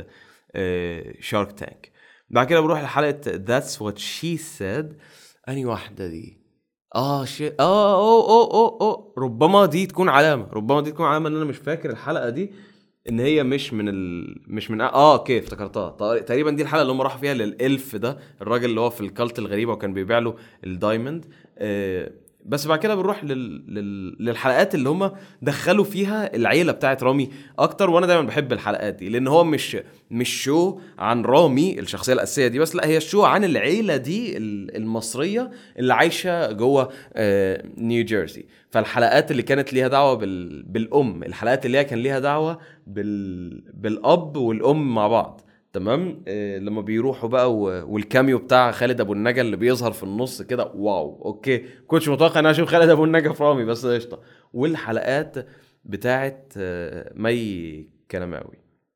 شارك تانك بعد كده بروح لحلقه ذاتس وات شي سيد انهي واحده دي اه شي اه اوه اوه اوه اوه ربما دي تكون علامه ربما دي تكون علامه ان انا مش فاكر الحلقه دي ان هي مش من ال... مش من اه اوكي افتكرتها ط- تقريبا دي الحلقه اللي هم راحوا فيها للالف ده الراجل اللي هو في الكالت الغريبه وكان بيبيع له الدايموند آه بس بعد كده بنروح لل... لل... للحلقات اللي هم دخلوا فيها العيله بتاعت رامي اكتر وانا دايما بحب الحلقات دي لان هو مش مش شو عن رامي الشخصيه الاساسيه دي بس لا هي شو عن العيله دي ال- المصريه اللي عايشه جوه آه، نيو جيرسي فالحلقات اللي كانت ليها دعوه بال... بالام الحلقات اللي هي كان ليها دعوه بال... بالاب والام مع بعض تمام آه لما بيروحوا بقى و... والكاميو بتاع خالد ابو النجا اللي بيظهر في النص كده واو اوكي كنتش متوقع ان انا اشوف خالد ابو النجا في رامي بس قشطه والحلقات بتاعت آه، مي كنماوي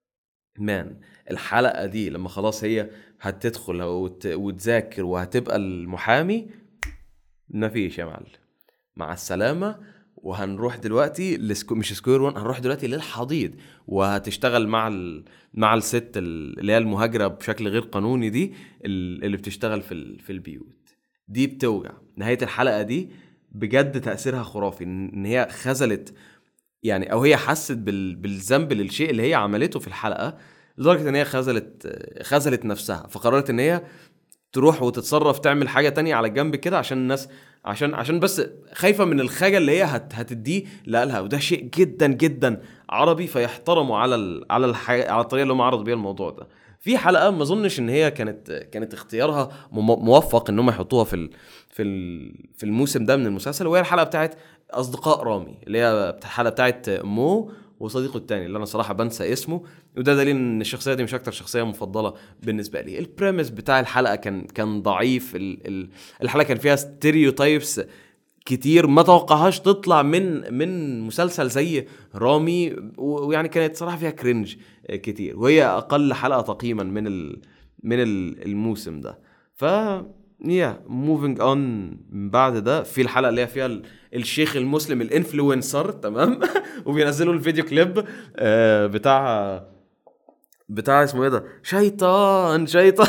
مان الحلقه دي لما خلاص هي هتدخل وت... وتذاكر وهتبقى المحامي مفيش يا معلم مع السلامه وهنروح دلوقتي لسكو... مش سكوير 1 هنروح دلوقتي للحضيض وهتشتغل مع ال... مع الست ال- اللي هي المهاجره بشكل غير قانوني دي ال- اللي بتشتغل في ال... في البيوت دي بتوجع نهايه الحلقه دي بجد تاثيرها خرافي ان إن هي خذلت يعني او هي حست بال... بالذنب للشيء اللي هي عملته في الحلقه لدرجه ان هي خذلت خذلت نفسها فقررت ان هي تروح وتتصرف تعمل حاجه تانية على الجنب كده عشان الناس عشان عشان بس خايفه من الخجل اللي هي هت هتديه لها وده شيء جدا جدا عربي فيحترموا على ال على الحاجة على الطريقه اللي هم عرضوا بيها الموضوع ده في حلقه ما اظنش ان هي كانت كانت اختيارها مم- موفق ان هم يحطوها في ال في ال في الموسم ده من المسلسل وهي الحلقه بتاعت اصدقاء رامي اللي هي الحلقه بتاعت مو وصديقه التاني اللي انا صراحه بنسى اسمه وده دليل ان الشخصيه دي مش اكتر شخصيه مفضله بالنسبه لي البريمس بتاع الحلقه كان كان ضعيف ال ال الحلقه كان فيها ستيريوتايبس كتير ما توقعهاش تطلع من من مسلسل زي رامي و- ويعني كانت صراحه فيها كرنج كتير وهي اقل حلقه تقييما من ال من ال- الموسم ده ف يا موفينج اون من بعد ده في الحلقه اللي هي فيها ال- الشيخ المسلم الانفلونسر تمام وبينزلوا الفيديو كليب آه، بتاع بتاع اسمه ايه ده شيطان شيطان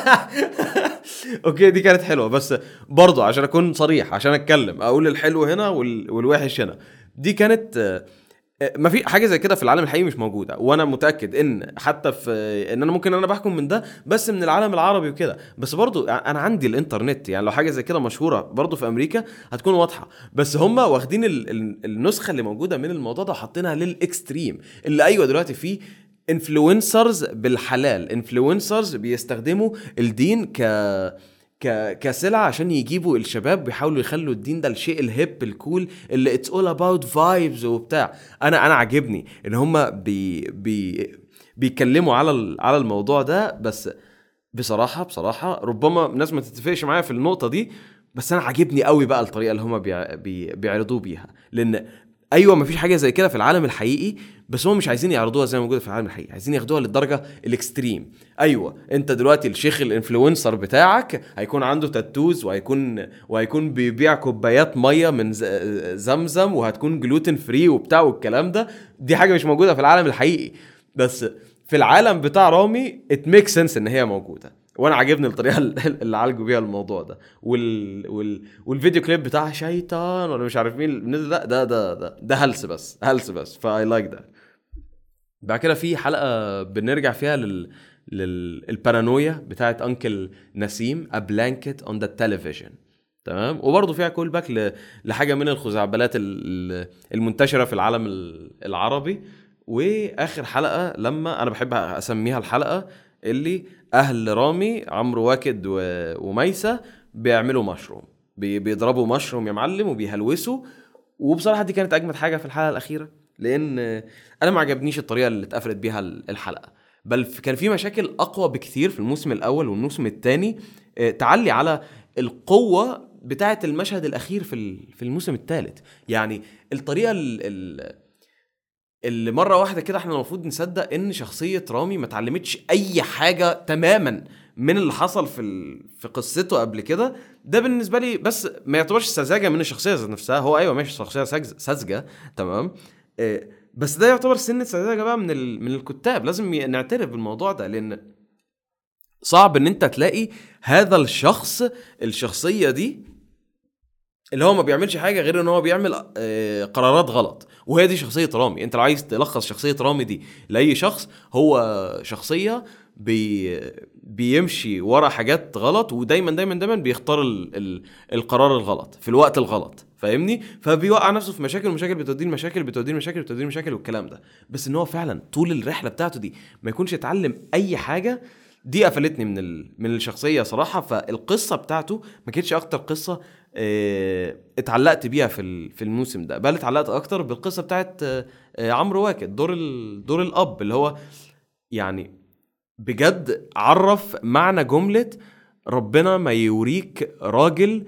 اوكي دي كانت حلوه بس برضو عشان اكون صريح عشان اتكلم اقول الحلو هنا وال... والوحش هنا دي كانت آه، آه، ما في حاجه زي كده في العالم الحقيقي مش موجوده وانا متاكد ان حتى في ان انا ممكن انا بحكم من ده بس من العالم العربي وكده بس برضو انا عندي الانترنت يعني لو حاجه زي كده مشهوره برضو في امريكا هتكون واضحه بس هم واخدين ال... ال- النسخه اللي موجوده من الموضوع ده وحاطينها للاكستريم اللي ايوه دلوقتي فيه انفلونسرز بالحلال انفلونسرز بيستخدموا الدين ك ك... كسلعة عشان يجيبوا الشباب بيحاولوا يخلوا الدين ده الشيء الهيب الكول اللي اتس اول اباوت فايبز وبتاع انا انا عاجبني ان هم بي... بي... بيتكلموا على ال... على الموضوع ده بس بصراحة بصراحة ربما ناس ما تتفقش معايا في النقطة دي بس انا عاجبني قوي بقى الطريقة اللي هم بي... بي... بيعرضوه بيها لان ايوه مفيش حاجه زي كده في العالم الحقيقي بس هم مش عايزين يعرضوها زي ما موجوده في العالم الحقيقي عايزين ياخدوها للدرجه الاكستريم ايوه انت دلوقتي الشيخ الانفلونسر بتاعك هيكون عنده تاتوز وهيكون وهيكون بيبيع كوبايات ميه من ز- زمزم وهتكون جلوتين فري وبتاع والكلام ده دي حاجه مش موجوده في العالم الحقيقي بس في العالم بتاع رامي ات ميك سنس ان هي موجوده وانا عاجبني الطريقه اللي عالجوا بيها الموضوع ده وال... وال... والفيديو كليب بتاع شيطان ولا مش عارف مين نزل ده ده ده ده, ده هلس بس هلس بس فاي لايك ده بعد كده في حلقه بنرجع فيها لل للبارانويا بتاعت انكل نسيم A blanket on the television تمام وبرضه فيها كول باك ل... لحاجه من الخزعبلات ال- المنتشره في العالم ال- العربي واخر حلقه لما انا بحب اسميها الحلقه اللي اهل رامي عمرو واكد و... وميسه بيعملوا مشروم بي... بيضربوا مشروم يا معلم وبيهلوسوا وبصراحه دي كانت اجمد حاجه في الحلقه الاخيره لان انا ما عجبنيش الطريقه اللي اتقفلت بيها الحلقه بل في- كان في مشاكل اقوى بكثير في الموسم الاول والموسم الثاني تعلي على القوه بتاعه المشهد الاخير في ال- في الموسم الثالث يعني الطريقه ال- ال- اللي مره واحده كده احنا المفروض نصدق ان شخصيه رامي ما اتعلمتش اي حاجه تماما من اللي حصل في ال... في قصته قبل كده ده بالنسبه لي بس ما يعتبرش سذاجه من الشخصيه ذات نفسها هو ايوه ماشي شخصيه ساذج- ساذجه تمام آه، بس ده يعتبر سنه سذاجه بقى من ال... من الكتاب لازم ي- نعترف بالموضوع ده لان صعب ان انت تلاقي هذا الشخص الشخصيه دي اللي هو ما بيعملش حاجه غير ان هو بيعمل آه، قرارات غلط وهي دي شخصيه رامي انت لو عايز تلخص شخصيه رامي دي لاي شخص هو شخصيه بي بيمشي ورا حاجات غلط ودايما دايما دايما بيختار ال ال القرار الغلط في الوقت الغلط فاهمني فبيوقع نفسه في مشاكل ومشاكل بتوديه لمشاكل بتوديه لمشاكل بتوديه لمشاكل والكلام ده بس ان هو فعلا طول الرحله بتاعته دي ما يكونش اتعلم اي حاجه دي قفلتني من ال... من الشخصيه صراحه فالقصه بتاعته ما كانتش اكتر قصه آه، اتعلقت بيها في ال- في الموسم ده بل اتعلقت اكتر بالقصه بتاعت آه، آه، عمرو واكد دور ال... دور الاب اللي هو يعني بجد عرف معنى جمله ربنا ما يوريك راجل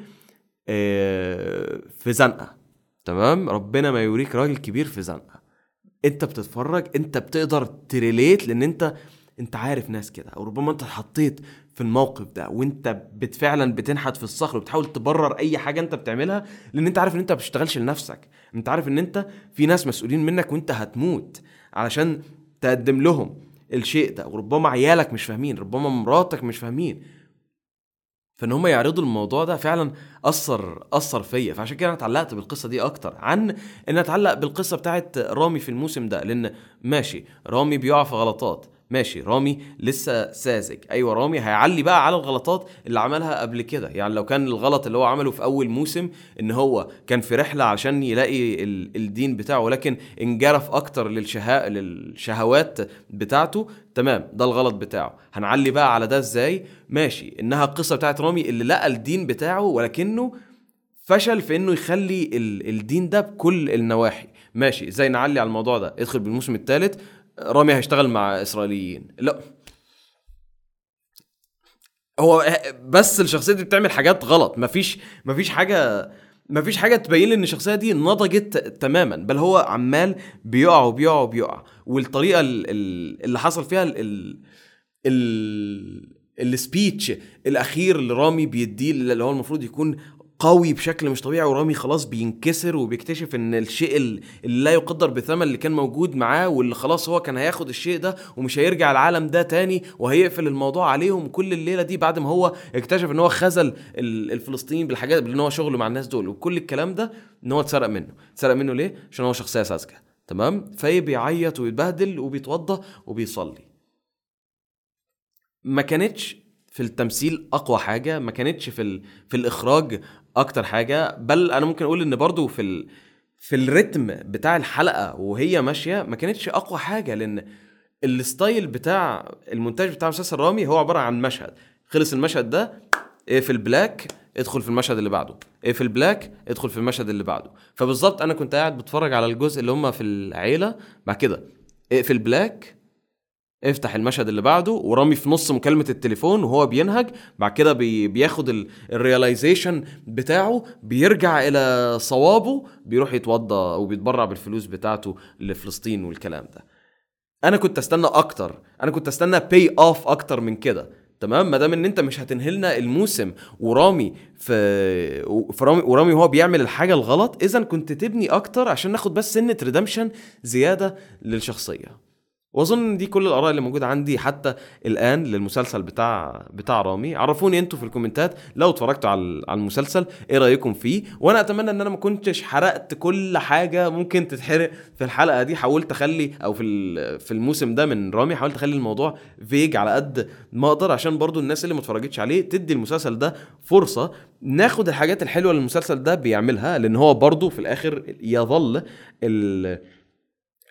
آه، في زنقه تمام ربنا ما يوريك راجل كبير في زنقه انت بتتفرج انت بتقدر تريليت لان انت انت عارف ناس كده او ربما انت اتحطيت في الموقف ده وانت بت فعلا بتنحت في الصخر وبتحاول تبرر اي حاجه انت بتعملها لان انت عارف ان انت ما بتشتغلش لنفسك انت عارف ان انت في ناس مسؤولين منك وانت هتموت علشان تقدم لهم الشيء ده وربما عيالك مش فاهمين ربما مراتك مش فاهمين فان هم يعرضوا الموضوع ده فعلا اثر اثر فيا فعشان كده انا اتعلقت بالقصه دي اكتر عن ان اتعلق بالقصه بتاعت رامي في الموسم ده لان ماشي رامي بيقع في غلطات ماشي رامي لسه ساذج ايوه رامي هيعلي بقى على الغلطات اللي عملها قبل كده يعني لو كان الغلط اللي هو عمله في اول موسم ان هو كان في رحله عشان يلاقي ال- الدين بتاعه ولكن انجرف اكتر للشها... للشهوات بتاعته تمام ده الغلط بتاعه هنعلي بقى على ده ازاي ماشي انها القصه بتاعت رامي اللي لقى الدين بتاعه ولكنه فشل في انه يخلي ال- الدين ده بكل النواحي ماشي ازاي نعلي على الموضوع ده ادخل بالموسم الثالث رامي هيشتغل مع اسرائيليين لا هو بس الشخصيه دي بتعمل حاجات غلط مفيش مفيش حاجه مفيش حاجه تبين لي ان الشخصيه دي نضجت تماما بل هو عمال بيقع وبيقع وبيقع والطريقه ال- ال- اللي حصل فيها ال ال ال السبيتش الاخير اللي رامي بيديه اللي هو المفروض يكون قوي بشكل مش طبيعي ورامي خلاص بينكسر وبيكتشف ان الشيء ال- اللي لا يقدر بثمن اللي كان موجود معاه واللي خلاص هو كان هياخد الشيء ده ومش هيرجع العالم ده تاني وهيقفل الموضوع عليهم كل الليله دي بعد ما هو اكتشف ان هو خذل ال- الفلسطينيين بالحاجات بان هو شغله مع الناس دول وكل الكلام ده ان هو اتسرق منه اتسرق منه ليه عشان هو شخصيه ساذجه تمام فبيعيط ويتبهدل وبيتوضى وبيصلي ما كانتش في التمثيل اقوى حاجه ما كانتش في ال... في الاخراج اكتر حاجه بل انا ممكن اقول ان برضو في ال... في الريتم بتاع الحلقه وهي ماشيه ما كانتش اقوى حاجه لان الستايل بتاع المونتاج بتاع مسلسل رامي هو عباره عن مشهد خلص المشهد ده اقفل بلاك ادخل في المشهد اللي بعده اقفل بلاك ادخل في المشهد اللي بعده فبالظبط انا كنت قاعد بتفرج على الجزء اللي هم في العيله بعد كده اقفل بلاك افتح المشهد اللي بعده ورامي في نص مكالمة التليفون وهو بينهج بعد كده بي بياخد الريلايزيشن بتاعه بيرجع إلى صوابه بيروح يتوضى وبيتبرع بالفلوس بتاعته لفلسطين والكلام ده انا كنت استنى اكتر انا كنت استنى باي اوف اكتر من كده تمام ما دام ان انت مش هتنهلنا الموسم ورامي في في رامي ورامي وهو بيعمل الحاجه الغلط اذا كنت تبني اكتر عشان ناخد بس سنه ريدمشن زياده للشخصيه واظن ان دي كل الاراء اللي موجوده عندي حتى الان للمسلسل بتاع بتاع رامي عرفوني انتوا في الكومنتات لو اتفرجتوا على على المسلسل ايه رايكم فيه وانا اتمنى ان انا ما كنتش حرقت كل حاجه ممكن تتحرق في الحلقه دي حاولت اخلي او في ال- في الموسم ده من رامي حاولت اخلي الموضوع فيج على قد ما اقدر عشان برضو الناس اللي ما اتفرجتش عليه تدي المسلسل ده فرصه ناخد الحاجات الحلوه اللي المسلسل ده بيعملها لان هو برضو في الاخر يظل ال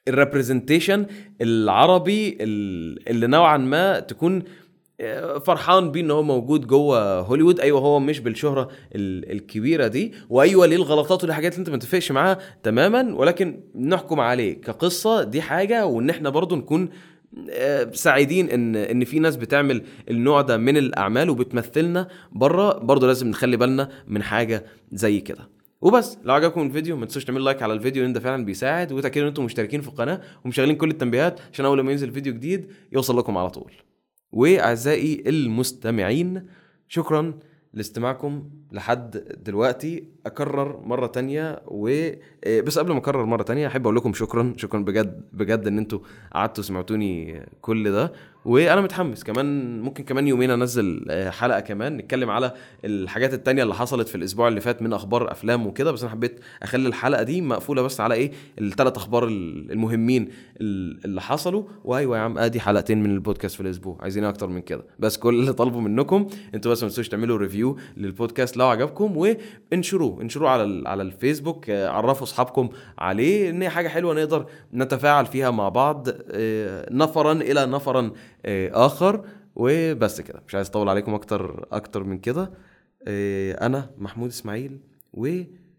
الريبرزنتيشن العربي ال- اللي نوعا ما تكون آه، فرحان بيه ان هو موجود جوه هوليوود ايوه هو مش بالشهره ال- الكبيره دي وايوه ليه الغلطات والحاجات اللي انت ما تتفقش معاها تماما ولكن نحكم عليه كقصه دي حاجه وان احنا برضو نكون آه، سعيدين ان ان في ناس بتعمل النوع ده من الاعمال وبتمثلنا بره برضو لازم نخلي بالنا من حاجه زي كده وبس لو عجبكم الفيديو ما تنسوش تعملوا لايك على الفيديو لان ده فعلا بيساعد وتاكدوا ان انتم مشتركين في القناه ومشغلين كل التنبيهات عشان اول ما ينزل فيديو جديد يوصل لكم على طول واعزائي المستمعين شكرا لاستماعكم لحد دلوقتي اكرر مره تانية و إيه، بس قبل ما اكرر مره تانية احب اقول لكم شكرا شكرا بجد بجد ان انتوا قعدتوا سمعتوني كل ده وانا متحمس كمان ممكن كمان يومين انزل آه، حلقه كمان نتكلم على الحاجات التانية اللي حصلت في الاسبوع اللي فات من اخبار افلام وكده بس انا حبيت اخلي الحلقه دي مقفوله بس على ايه الثلاث اخبار ال- المهمين ال- اللي حصلوا وايوه يا عم ادي حلقتين من البودكاست في الاسبوع عايزين اكتر من كده بس كل اللي طالبه منكم انتوا بس ما تنسوش تعملوا ريفيو للبودكاست لو عجبكم وانشروه انشروه على ال- على الفيسبوك آه، عرفوا اصحابكم عليه ان هي حاجه حلوه نقدر نتفاعل فيها مع بعض آه، نفرا الى نفرا آه، اخر وبس كده مش عايز اطول عليكم اكتر اكتر من كده آه، انا محمود اسماعيل و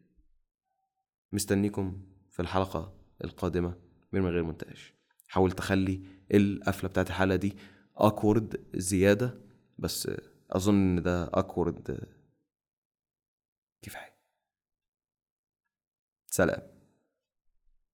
مستنيكم في الحلقه القادمه من من غير مونتاج حاول تخلي القفله بتاعت الحلقه دي اكورد زياده بس آه، اظن ان ده اكورد كفايه سلام